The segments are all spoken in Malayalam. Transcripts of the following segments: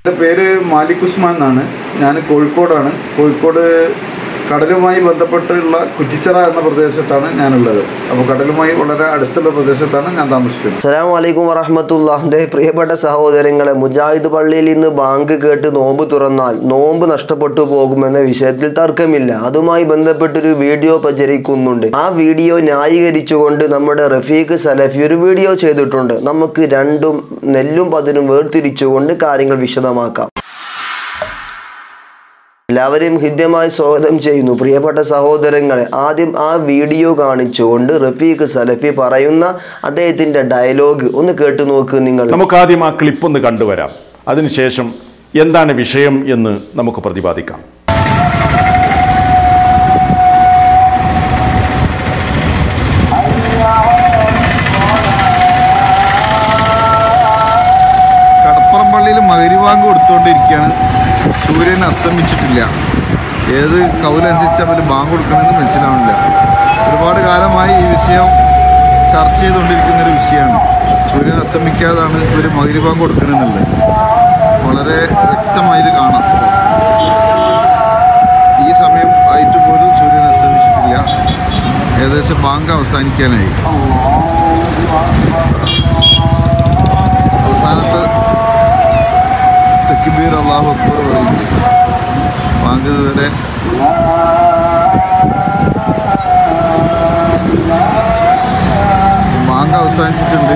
എൻ്റെ പേര് മാലിക് ഉസ്മാൻ എന്നാണ് ഞാൻ കോഴിക്കോടാണ് കോഴിക്കോട് കടലുമായി ബന്ധപ്പെട്ടുള്ള കുറ്റിച്ചിറ എന്ന പ്രദേശത്താണ് ഞാനുള്ളത് അപ്പോൾ കടലുമായി വളരെ അടുത്തുള്ള പ്രദേശത്താണ് ഞാൻ താമസിക്കുന്നത് അസ്സലാമു അലൈക്കും വറഹമത്തുള്ളാഹിന്റെ പ്രിയപ്പെട്ട സഹോദരങ്ങളെ മുജാഹിദ് പള്ളിയിൽ ഇന്ന് ബാങ്ക് കേട്ട് നോമ്പ് തുറന്നാൽ നോമ്പ് നഷ്ടപ്പെട്ടു പോകുമെന്ന വിഷയത്തിൽ തർക്കമില്ല അതുമായി ബന്ധപ്പെട്ടൊരു വീഡിയോ പ്രചരിക്കുന്നുണ്ട് ആ വീഡിയോ ന്യായീകരിച്ചുകൊണ്ട് നമ്മുടെ റഫീഖ് സലഫി ഒരു വീഡിയോ ചെയ്തിട്ടുണ്ട് നമുക്ക് രണ്ടും നെല്ലും പതിനും വേർതിരിച്ചുകൊണ്ട് കാര്യങ്ങൾ വിശദമാക്കാം എല്ലാവരെയും ഹൃദ്യമായി സ്വാഗതം ചെയ്യുന്നു പ്രിയപ്പെട്ട സഹോദരങ്ങളെ ആദ്യം ആ വീഡിയോ കാണിച്ചുകൊണ്ട് റഫീഖ് സലഫി പറയുന്ന അദ്ദേഹത്തിന്റെ ഡയലോഗ് ഒന്ന് കേട്ടു നോക്ക് നിങ്ങൾ നമുക്ക് ആദ്യം ആ ക്ലിപ്പ് ഒന്ന് കണ്ടുവരാം അതിനുശേഷം എന്താണ് വിഷയം എന്ന് നമുക്ക് പ്രതിപാദിക്കാം കടപ്പുറം പള്ളിയിൽ മകരിവാങ്ക് കൊടുത്തുകൊണ്ടിരിക്കുകയാണ് സൂര്യൻ അസ്തമിച്ചിട്ടില്ല ഏത് കൗലനുസരിച്ച് അവർ ബാങ്ക് കൊടുക്കണമെന്ന് മനസ്സിലാവണില്ല ഒരുപാട് കാലമായി ഈ വിഷയം ചർച്ച ചെയ്തുകൊണ്ടിരിക്കുന്ന ഒരു വിഷയമാണ് സൂര്യൻ അസ്തമിക്കാതാണ് ഇവർ മകരിവാങ്ക് കൊടുക്കണമെന്നുള്ളത് വളരെ വ്യക്തമായിട്ട് കാണാം ഈ സമയം ആയിട്ട് പോലും സൂര്യൻ അസ്തമിച്ചിട്ടില്ല ഏകദേശം ബാങ്ക് അവസാനിക്കാനായി അവസാനത്തെ തക്കിബീർ അള്ളാഹു അക്ബർ പറയുന്നത് ബാങ്ക് ഇതുവരെ ബാങ്ക് അവസാനിച്ചിട്ടുണ്ട്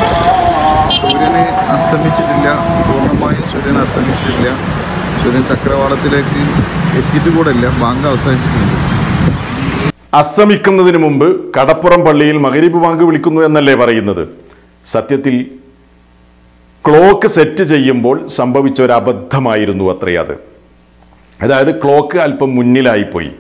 സൂര്യന് അസ്തമിച്ചിട്ടില്ല പൂർണ്ണമായും സൂര്യൻ അസ്തമിച്ചിട്ടില്ല സൂര്യൻ ചക്രവാളത്തിലേക്ക് എത്തിയിട്ട് കൂടെ ഇല്ല ബാങ്ക് അവസാനിച്ചിട്ടുണ്ട് അസ്തമിക്കുന്നതിന് മുമ്പ് കടപ്പുറം പള്ളിയിൽ മകരീബ് ബാങ്ക് വിളിക്കുന്നു എന്നല്ലേ പറയുന്നത് സത്യത്തിൽ ക്ലോക്ക് സെറ്റ് ചെയ്യുമ്പോൾ സംഭവിച്ച ഒരു അബദ്ധമായിരുന്നു അത്രേ അത് അതായത് ക്ലോക്ക് അല്പം മുന്നിലായിപ്പോയി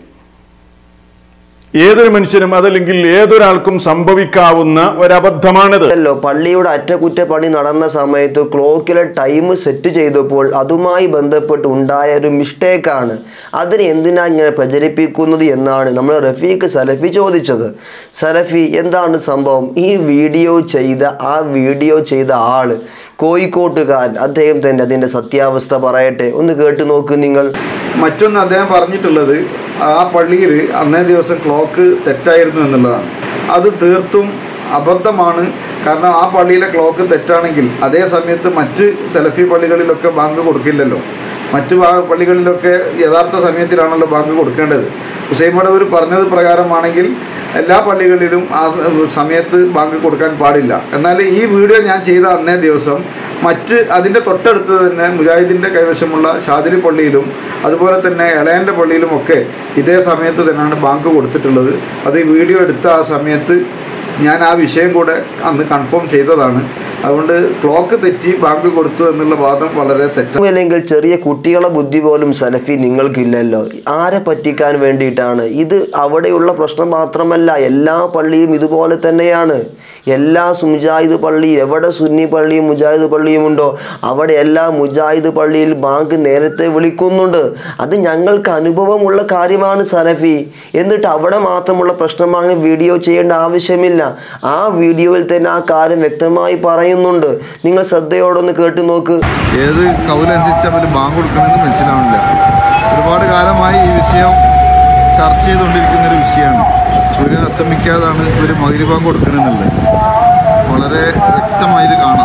ഏതൊരു മനുഷ്യനും അതല്ലെങ്കിൽ ഏതൊരാൾക്കും സംഭവിക്കാവുന്ന ഒരബദ്ധമാണിത് ല്ലോ പള്ളിയുടെ അറ്റകുറ്റപ്പണി നടന്ന സമയത്ത് ക്ലോക്കിലെ ടൈം സെറ്റ് ചെയ്തപ്പോൾ അതുമായി ബന്ധപ്പെട്ട് ഉണ്ടായ ഒരു മിസ്റ്റേക്കാണ് അതിന് എന്തിനാ ഇങ്ങനെ പ്രചരിപ്പിക്കുന്നത് എന്നാണ് നമ്മൾ റഫീഖ് സലഫി ചോദിച്ചത് സലഫി എന്താണ് സംഭവം ഈ വീഡിയോ ചെയ്ത ആ വീഡിയോ ചെയ്ത ആള് കോഴിക്കോട്ടുകാരൻ അദ്ദേഹം തന്നെ അതിന്റെ സത്യാവസ്ഥ പറയട്ടെ ഒന്ന് കേട്ടു നോക്ക് നിങ്ങൾ മറ്റൊന്ന് അദ്ദേഹം പറഞ്ഞിട്ടുള്ളത് ആ പള്ളിയിൽ അന്നേ ദിവസം ക്ലോക്ക് തെറ്റായിരുന്നു എന്നുള്ളതാണ് അത് തീർത്തും അബദ്ധമാണ് കാരണം ആ പള്ളിയിലെ ക്ലോക്ക് തെറ്റാണെങ്കിൽ അതേ സമയത്ത് മറ്റ് സെലഫി പള്ളികളിലൊക്കെ ബാങ്ക് കൊടുക്കില്ലല്ലോ മറ്റ് ഭാ- പള്ളികളിലൊക്കെ യഥാർത്ഥ സമയത്തിലാണല്ലോ ബാങ്ക് കൊടുക്കേണ്ടത് ഹുസൈൻ മടവൂർ പറഞ്ഞത് പ്രകാരമാണെങ്കിൽ എല്ലാ പള്ളികളിലും ആ സ- സമയത്ത് ബാങ്ക് കൊടുക്കാൻ പാടില്ല എന്നാൽ ഈ വീഡിയോ ഞാൻ ചെയ്ത അന്നേ ദിവസം മറ്റ് അതിൻ്റെ തൊട്ടടുത്ത് തന്നെ മുജാഹിദിൻ്റെ കൈവശമുള്ള ഷാദിലി പള്ളിയിലും അതുപോലെ തന്നെ എളയൻ്റെ പള്ളിയിലും ഒക്കെ ഇതേ സമയത്ത് തന്നെയാണ് ബാങ്ക് കൊടുത്തിട്ടുള്ളത് അത് ഈ വീഡിയോ എടുത്ത ആ സമയത്ത് ഞാൻ ആ വിഷയം കൂടെ അന്ന് കൺഫേം ചെയ്തതാണ് അതുകൊണ്ട് ക്ലോക്ക് തെറ്റി ബാങ്ക് കൊടുത്തു എന്നുള്ള വാദം വളരെ തെറ്റാണ് അല്ലെങ്കിൽ ചെറിയ കുട്ടികളെ ബുദ്ധി പോലും സലഫി നിങ്ങൾക്കില്ലല്ലോ ആരെ പറ്റിക്കാൻ വേണ്ടിയിട്ടാണ് ഇത് അവിടെയുള്ള പ്രശ്നം മാത്രമല്ല എല്ലാ പള്ളിയും ഇതുപോലെ തന്നെയാണ് എല്ലാ മുജാഹിദ് പള്ളി എവിടെ സുന്നി പള്ളിയും മുജാഹിദ് പള്ളിയും ഉണ്ടോ അവിടെ എല്ലാ മുജാഹിദ് പള്ളിയിൽ ബാങ്ക് നേരത്തെ വിളിക്കുന്നുണ്ട് അത് ഞങ്ങൾക്ക് അനുഭവമുള്ള കാര്യമാണ് സലഫി എന്നിട്ട് അവിടെ മാത്രമുള്ള പ്രശ്നമാണ് വീഡിയോ ചെയ്യേണ്ട ആവശ്യമില്ല ആ വീഡിയോയിൽ തന്നെ ആ കാര്യം വ്യക്തമായി പറയുന്നുണ്ട് നിങ്ങൾ ശ്രദ്ധയോടൊന്ന് കേട്ടു നോക്ക് ഏത് കൗലനുസരിച്ച് അവർ ബാങ്ക് കൊടുക്കണമെന്ന് മനസ്സിലാവണില്ല ഒരുപാട് കാലമായി ഈ വിഷയം ചർച്ച ചെയ്തുകൊണ്ടിരിക്കുന്ന ഒരു വിഷയമാണ് സൂര്യൻ അസ്തമിക്കാതാണ് ഇവർ മകരിബാങ്ക് കൊടുക്കണമെന്നുള്ളത് വളരെ വ്യക്തമായിട്ട് കാണാം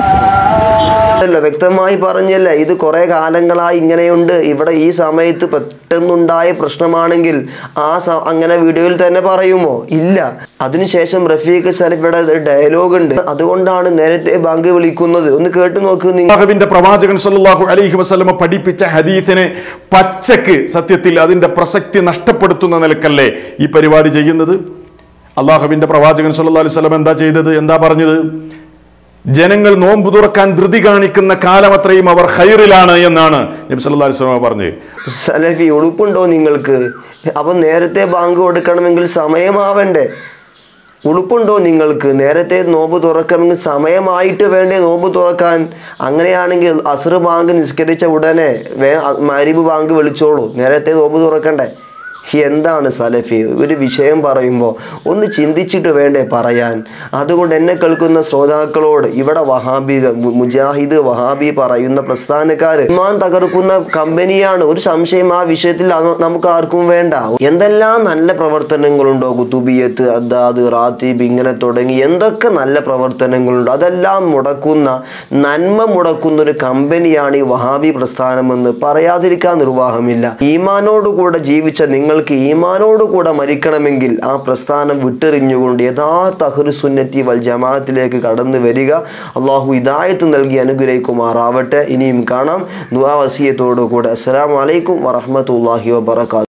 അല്ല വ്യക്തമായി പറഞ്ഞല്ല ഇത് കുറെ കാലങ്ങളായി ഇങ്ങനെയുണ്ട് ഇവിടെ ഈ സമയത്ത് പെട്ടെന്നുണ്ടായ പ്രശ്നമാണെങ്കിൽ ആ സ- അങ്ങനെ വീഡിയോയിൽ തന്നെ പറയുമോ ഇല്ല അതിനുശേഷം റഫീഖ് സലഫിയുടെ ഡയലോഗ് ഉണ്ട് അതുകൊണ്ടാണ് നേരത്തെ ബാങ്ക് വിളിക്കുന്നത് ഒന്ന് കേട്ടു നോക്ക് നിങ്ങൾ അള്ളാഹുവിന്റെ പ്രവാചകൻ സല്ലല്ലാഹു അലൈഹി വസല്ലമ പഠിപ്പിച്ച ഹദീസിനെ പച്ചക്ക് സത്യത്തിൽ അതിന്റെ പ്രസക്തി നഷ്ടപ്പെടുത്തുന്ന നിലക്കല്ലേ ഈ പരിപാടി ചെയ്യുന്നത് അള്ളാഹുവിന്റെ പ്രവാചകൻ സല്ലല്ലാഹു അലൈഹി വസല്ലം എന്താ ചെയ്തത് എന്താ പറഞ്ഞത് ജനങ്ങൾ നോമ്പ് തുറക്കാൻ ധൃതി കാണിക്കുന്ന കാലം അത്രയും അവർ ഹൈറിലാണ് എന്നാണ് നബി സല്ലല്ലാഹു അലൈഹി വസല്ലം പറഞ്ഞത് സലഫി ഉളുപ്പുണ്ടോ നിങ്ങൾക്ക് അപ്പൊ നേരത്തെ ബാങ്ക് കൊടുക്കണമെങ്കിൽ സമയമാവണ്ടേ ഉളുപ്പുണ്ടോ നിങ്ങൾക്ക് നേരത്തെ നോമ്പ് തുറക്കണമെങ്കിൽ സമയമായിട്ട് വേണ്ടേ നോമ്പ് തുറക്കാൻ അങ്ങനെയാണെങ്കിൽ അസർ ബാങ്ക് നിസ്കരിച്ച ഉടനെ വേ മരിബ് ബാങ്ക് വിളിച്ചോളൂ നേരത്തെ നോമ്പ് തുറക്കണ്ടേ എന്താണ് സലഫി ഒരു വിഷയം പറയുമ്പോൾ ഒന്ന് ചിന്തിച്ചിട്ട് വേണ്ടേ പറയാൻ അതുകൊണ്ട് എന്നെ കേൾക്കുന്ന ശ്രോതാക്കളോട് ഇവിടെ വഹാബി മു- മുജാഹിദ് വഹാബി പറയുന്ന പ്രസ്ഥാനക്കാർ ഇമാൻ തകർക്കുന്ന കമ്പനിയാണ് ഒരു സംശയം ആ വിഷയത്തിൽ അത് നമുക്ക് ആർക്കും വേണ്ട എന്തെല്ലാം നല്ല പ്രവർത്തനങ്ങളുണ്ടോ കുത്തുബിയത്ത് അദ്ദാദ് റാത്തീബ് ഇങ്ങനെ തുടങ്ങി എന്തൊക്കെ നല്ല പ്രവർത്തനങ്ങളുണ്ടോ അതെല്ലാം മുടക്കുന്ന നന്മ മുടക്കുന്ന ഒരു കമ്പനിയാണ് ഈ വഹാബി പ്രസ്ഥാനമെന്ന് പറയാതിരിക്കാൻ നിർവാഹമില്ല ഈമാനോടുകൂടെ ജീവിച്ച നിങ്ങൾക്ക് ഈമാനോടുകൂടെ മരിക്കണമെങ്കിൽ ആ പ്രസ്ഥാനം വിട്ടെറിഞ്ഞുകൊണ്ട് യഥാർത്ഥ അഹ്റുസുന്നത്തി വൽ ജമാഅത്തിലേക്ക് കടന്നു വരിക അള്ളാഹു ഇദായത്ത് നൽകി അനുഗ്രഹിക്കുമാറാവട്ടെ ഇനിയും കാണാം ദുആ വസിയത്തോടു കൂടെ അസ്സലാമു അലൈക്കും വറഹ്മത്തുള്ളാഹി വബറകാതുഹു